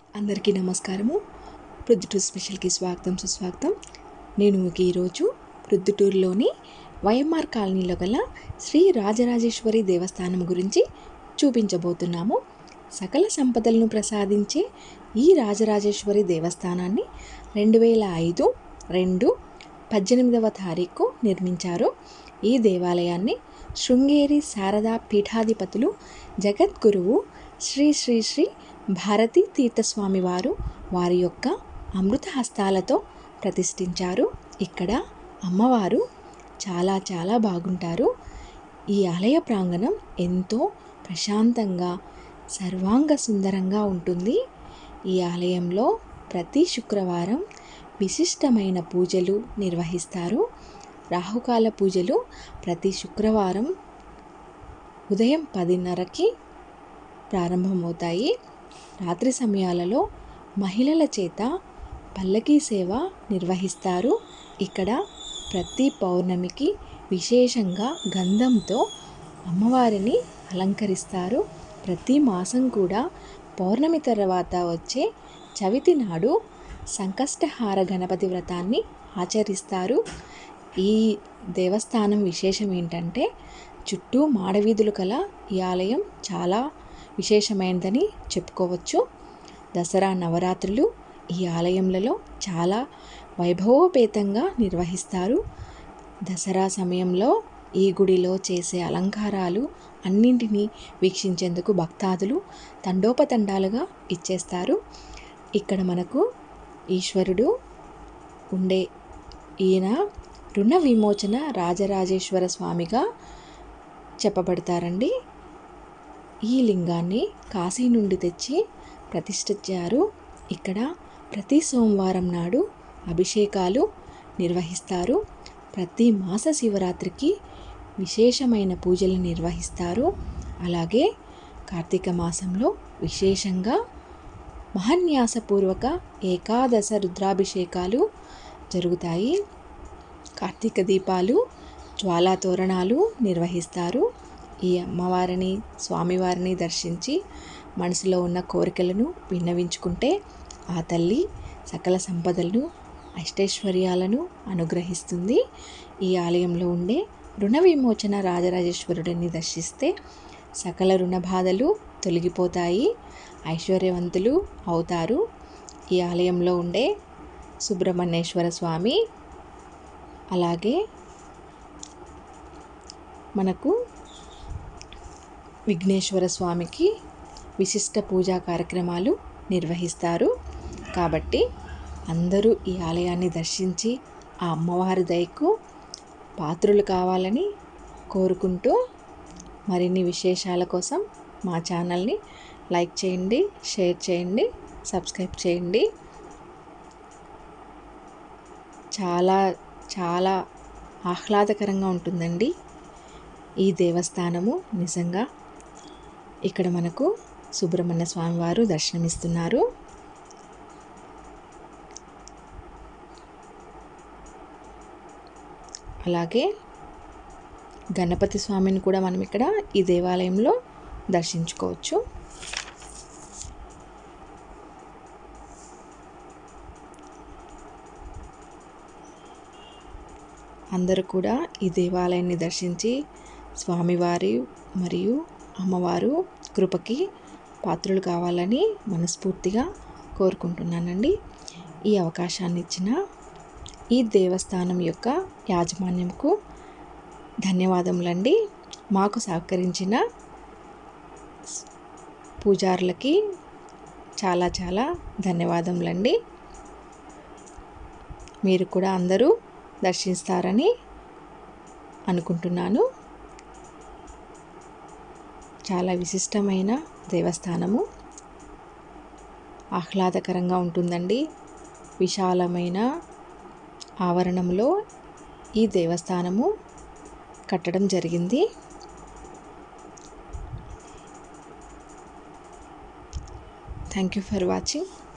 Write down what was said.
అందరికీ నమస్కారము ప్రొద్దుటూరు స్పెషల్కి స్వాగతం సుస్వాగతం నేను మీకు ఈరోజు ప్రొద్దుటూరులోని వైఎంఆర్ కాలనీలో గల శ్రీ రాజరాజేశ్వరి దేవస్థానం గురించి చూపించబోతున్నాము సకల సంపదలను ప్రసాదించే ఈ రాజరాజేశ్వరి దేవస్థానాన్ని రెండు వేల ఐదు రెండు పద్దెనిమిదవ తారీఖు నిర్మించారు ఈ దేవాలయాన్ని శృంగేరి శారదా పీఠాధిపతులు జగద్గురువు శ్రీ శ్రీ శ్రీ భారతీ తీర్థస్వామి వారు వారి యొక్క అమృత హస్తాలతో ప్రతిష్ఠించారు ఇక్కడ అమ్మవారు చాలా చాలా బాగుంటారు ఈ ఆలయ ప్రాంగణం ఎంతో ప్రశాంతంగా సర్వాంగ సుందరంగా ఉంటుంది ఈ ఆలయంలో ప్రతి శుక్రవారం విశిష్టమైన పూజలు నిర్వహిస్తారు రాహుకాల పూజలు ప్రతి శుక్రవారం ఉదయం పదిన్నరకి ప్రారంభమవుతాయి రాత్రి సమయాలలో మహిళల చేత పల్లకీ సేవ నిర్వహిస్తారు ఇక్కడ ప్రతి పౌర్ణమికి విశేషంగా గంధంతో అమ్మవారిని అలంకరిస్తారు ప్రతి మాసం కూడా పౌర్ణమి తర్వాత వచ్చే చవితి నాడు సంకష్టహార గణపతి వ్రతాన్ని ఆచరిస్తారు ఈ దేవస్థానం విశేషం ఏంటంటే చుట్టూ మాడవీధులు కల ఈ ఆలయం చాలా విశేషమైనదని చెప్పుకోవచ్చు దసరా నవరాత్రులు ఈ ఆలయంలో చాలా వైభవోపేతంగా నిర్వహిస్తారు దసరా సమయంలో ఈ గుడిలో చేసే అలంకారాలు అన్నింటినీ వీక్షించేందుకు భక్తాదులు తండోపతండాలుగా ఇచ్చేస్తారు ఇక్కడ మనకు ఈశ్వరుడు ఉండే ఈయన రుణ విమోచన రాజరాజేశ్వర స్వామిగా చెప్పబడతారండి ఈ లింగాన్ని కాశీ నుండి తెచ్చి ప్రతిష్ఠించారు ఇక్కడ ప్రతి సోమవారం నాడు అభిషేకాలు నిర్వహిస్తారు ప్రతి మాస శివరాత్రికి విశేషమైన పూజలు నిర్వహిస్తారు అలాగే కార్తీక మాసంలో విశేషంగా మహన్యాసపూర్వక ఏకాదశ రుద్రాభిషేకాలు జరుగుతాయి కార్తీక దీపాలు జ్వాలా తోరణాలు నిర్వహిస్తారు ఈ అమ్మవారిని స్వామివారిని దర్శించి మనసులో ఉన్న కోరికలను విన్నవించుకుంటే ఆ తల్లి సకల సంపదలను అష్టైశ్వర్యాలను అనుగ్రహిస్తుంది ఈ ఆలయంలో ఉండే రుణ విమోచన రాజరాజేశ్వరుడిని దర్శిస్తే సకల రుణ బాధలు తొలగిపోతాయి ఐశ్వర్యవంతులు అవుతారు ఈ ఆలయంలో ఉండే సుబ్రహ్మణ్యేశ్వర స్వామి అలాగే మనకు విఘ్నేశ్వర స్వామికి విశిష్ట పూజా కార్యక్రమాలు నిర్వహిస్తారు కాబట్టి అందరూ ఈ ఆలయాన్ని దర్శించి ఆ అమ్మవారి దయకు పాత్రులు కావాలని కోరుకుంటూ మరిన్ని విశేషాల కోసం మా ఛానల్ని లైక్ చేయండి షేర్ చేయండి సబ్స్క్రైబ్ చేయండి చాలా చాలా ఆహ్లాదకరంగా ఉంటుందండి ఈ దేవస్థానము నిజంగా ఇక్కడ మనకు సుబ్రహ్మణ్య స్వామి వారు దర్శనమిస్తున్నారు అలాగే గణపతి స్వామిని కూడా మనం ఇక్కడ ఈ దేవాలయంలో దర్శించుకోవచ్చు అందరూ కూడా ఈ దేవాలయాన్ని దర్శించి స్వామివారి మరియు అమ్మవారు కృపకి పాత్రులు కావాలని మనస్ఫూర్తిగా కోరుకుంటున్నానండి ఈ అవకాశాన్ని ఇచ్చిన ఈ దేవస్థానం యొక్క యాజమాన్యంకు ధన్యవాదములండి మాకు సహకరించిన పూజారులకి చాలా చాలా ధన్యవాదములండి మీరు కూడా అందరూ దర్శిస్తారని అనుకుంటున్నాను చాలా విశిష్టమైన దేవస్థానము ఆహ్లాదకరంగా ఉంటుందండి విశాలమైన ఆవరణంలో ఈ దేవస్థానము కట్టడం జరిగింది థ్యాంక్ యూ ఫర్ వాచింగ్